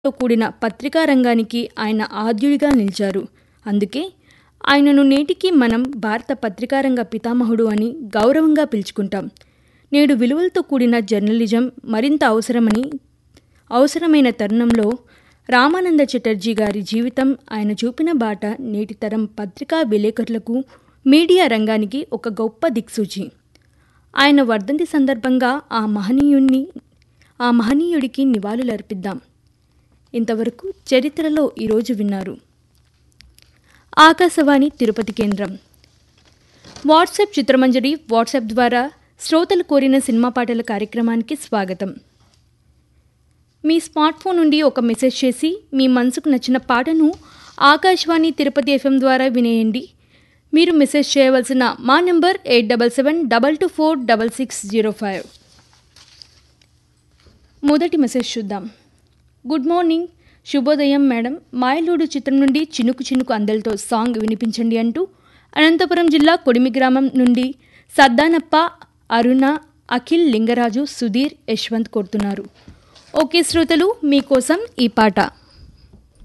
తో కూడిన పత్రికా రంగానికి ఆయన ఆద్యుడిగా నిలిచారు అందుకే ఆయనను నేటికి మనం భారత పత్రికారంగ పితామహుడు అని గౌరవంగా పిలుచుకుంటాం నేడు విలువలతో కూడిన జర్నలిజం మరింత అవసరమని అవసరమైన తరుణంలో రామానంద చటర్జీ గారి జీవితం ఆయన చూపిన బాట నేటి తరం పత్రికా విలేకరులకు మీడియా రంగానికి ఒక గొప్ప దిక్సూచి ఆయన వర్ధంతి సందర్భంగా ఆ మహనీయుణ్ణి ఆ మహనీయుడికి నివాళులర్పిద్దాం ఇంతవరకు చరిత్రలో ఈరోజు విన్నారు ఆకాశవాణి తిరుపతి కేంద్రం వాట్సాప్ చిత్రమంజరి వాట్సాప్ ద్వారా శ్రోతలు కోరిన సినిమా పాటల కార్యక్రమానికి స్వాగతం మీ స్మార్ట్ ఫోన్ నుండి ఒక మెసేజ్ చేసి మీ మనసుకు నచ్చిన పాటను ఆకాశవాణి తిరుపతి ఎఫ్ఎం ద్వారా వినేయండి మీరు మెసేజ్ చేయవలసిన మా number eight double seven double two four double six zero five మొదటి మెసేజ్ చూద్దాం గుడ్ మార్నింగ్ శుభోదయం మేడం మాయలూడు చిత్రం నుండి చినుకు చినుకు అందలతో సాంగ్ వినిపించండి అంటూ అనంతపురం జిల్లా కొడిమి గ్రామం నుండి సద్దానప్ప అరుణ అఖిల్ లింగరాజు సుధీర్ యశ్వంత్ కోరుతున్నారు ఓకే శ్రోతలు మీకోసం ఈ పాట